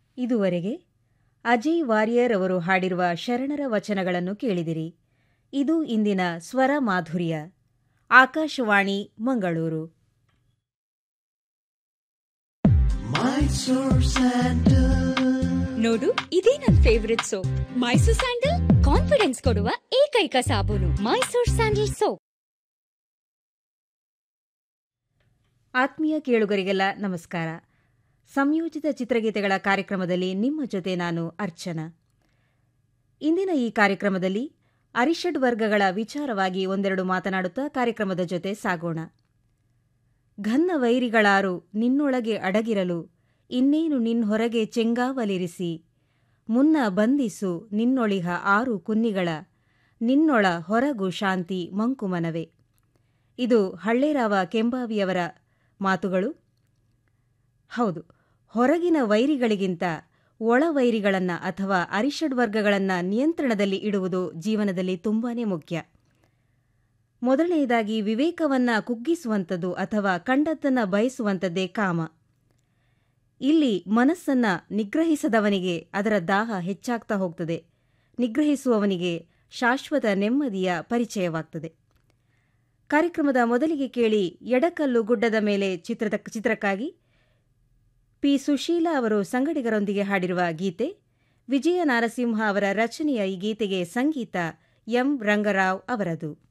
ಇದುವರೆಗೆ ಅಜಯ್ ವಾರಿಯರ್ ಅವರು ಹಾಡಿರುವ ಶರಣರ ವಚನಗಳನ್ನು ಕೇಳಿದಿರಿ ಇದು ಇಂದಿನ ಸ್ವರ ಮಾಧುರ್ಯ ಆಕಾಶವಾಣಿ ಮಂಗಳೂರು ನೋಡು ಇದೇ ನನ್ favourite soap Mysore sandal confidence ಕೊಡುವ ಏಕೈಕ ಸಾಬೂನು ಮೈಸೂರ್ ಸ್ಯಾಂಡಲ್ ಸೋಪ್ ಆತ್ಮೀಯ ಕೇಳುಗರಿಗೆಲ್ಲ ನಮಸ್ಕಾರ ಸಂಯೋಜಿತ ಚಿತ್ರಗೀತೆಗಳ ಕಾರ್ಯಕ್ರಮದಲ್ಲಿ ನಿಮ್ಮ ಜೊತೆ ನಾನು ಅರ್ಚನಾ ಇಂದಿನ ಈ ಕಾರ್ಯಕ್ರಮದಲ್ಲಿ ಅರಿಷಡ್ ವರ್ಗಗಳ ವಿಚಾರವಾಗಿ ಒಂದೆರಡು ಮಾತನಾಡುತ್ತಾ ಕಾರ್ಯಕ್ರಮದ ಜೊತೆ ಸಾಗೋಣ ಘನ್ನ ವೈರಿಗಳಾರು ನಿನ್ನೊಳಗೆ ಅಡಗಿರಲು ಇನ್ನೇನು ನಿನ್ಹೊರಗೆ ಚೆಂಗಾವಲಿರಿಸಿ ಮುನ್ನ ಬಂಧಿಸು ನಿನ್ನೊಳಿಹ ಆರು ಕುನ್ನಿಗಳ ನಿನ್ನೊಳ ಹೊರಗು ಶಾಂತಿ ಮಂಕುಮನವೇ ಇದು ಹಳ್ಳೇರಾವ ಕೆಂಬಾವಿಯವರ ಮಾತುಗಳು ಹೌದು ಹೊರಗಿನ ವೈರಿಗಳಿಗಿಂತ ಒಳ ವೈರಿಗಳನ್ನ ಅಥವಾ ಅರಿಷಡ್ ವರ್ಗಗಳನ್ನ ನಿಯಂತ್ರಣದಲ್ಲಿ ಇಡುವುದು ಜೀವನದಲ್ಲಿ ತುಂಬಾನೇ ಮುಖ್ಯ ಮೊದಲನೆಯದಾಗಿ ವಿವೇಕವನ್ನ ಕುಗ್ಗಿಸುವಂಥದ್ದು ಅಥವಾ ಕಂಡದ್ದನ್ನ ಬಯಸುವಂಥದ್ದೇ ಕಾಮ ಇಲ್ಲಿ ಮನಸ್ಸನ್ನ ನಿಗ್ರಹಿಸದವನಿಗೆ ಅದರ ದಾಹ ಹೆಚ್ಚಾಗ್ತಾ ಹೋಗ್ತದೆ ನಿಗ್ರಹಿಸುವವನಿಗೆ ಶಾಶ್ವತ ನೆಮ್ಮದಿಯ ಪರಿಚಯವಾಗ್ತದೆ ಕಾರ್ಯಕ್ರಮದ ಮೊದಲಿಗೆ ಕೇಳಿ ಎಡಕಲ್ಲು ಗುಡ್ಡದ ಮೇಲೆ ಚಿತ್ರದ ಚಿತ್ರಕ್ಕಾಗಿ ಪಿ ಸುಶೀಲಾ ಅವರು ಸಂಗಡಿಗರೊಂದಿಗೆ ಹಾಡಿರುವ ಗೀತೆ ವಿಜಯ ನಾರಸಿಂಹ ಅವರ ರಚನೆಯ ಈ ಗೀತೆಗೆ ಸಂಗೀತ ಎಂ ರಂಗರಾವ್ ಅವರದು